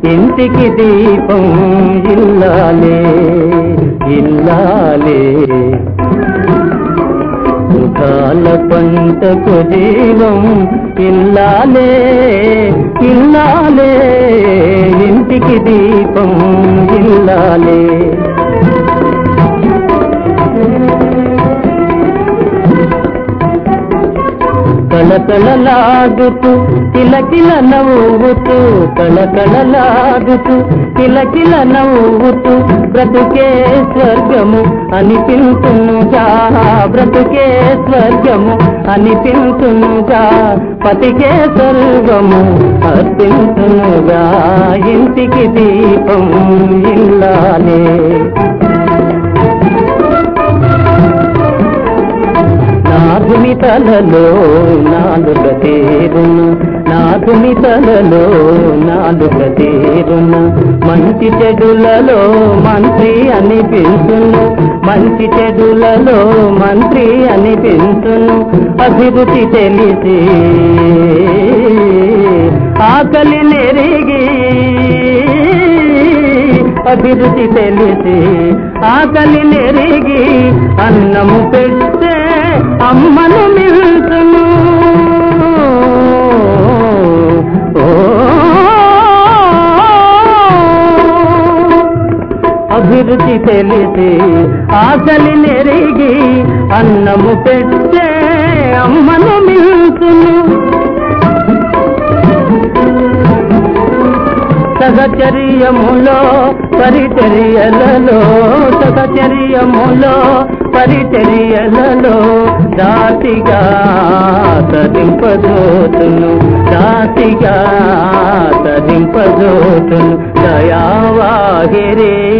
ఇంటికి దీపం ఇల్లాలే ఇల్లాలే సుఖాల పంటకు జీవం ఇల్లాలే ఇల్లాలే ఇంటికి దీపం ఇల్లాలే కళకళలాడుతూ కిలకిల నవ్వుతూ కళకళలాడుతూ కిలకిల నవ్వుతూ బ్రతుకే స్వర్గము అనిపించునుగా బ్రతుకే స్వర్గము అనిపించునుగా పతికే స్వర్గము అర్పించునుగా ఇంటికి దీపం ఇల్లాలే నాథుని తలలో నాలుక తీరున నాథుని తలలో నాలుక తీరున మంచి చెడులలో మంత్రి అనిపించును మంచి చెడులలో మంత్రి అనిపించును అభివృద్ధి తెలిసి ఆకలి నెరిగి అభిరుచి తెలిసి ఆకలి నెరిగి అన్నము పెట్టే అమ్మను మిల్చును ఓ అభిరుచి తెలిసి ఆకలి నెరిగి అన్నము పెట్టే అమ్మను మిల్చును సహచర్యములో పరిచర్యలలో సహచర్యములో పరిచర్యలలో జాతిగా తరింపజోతును జాతిగా తరింపజోతును దయావాహిరే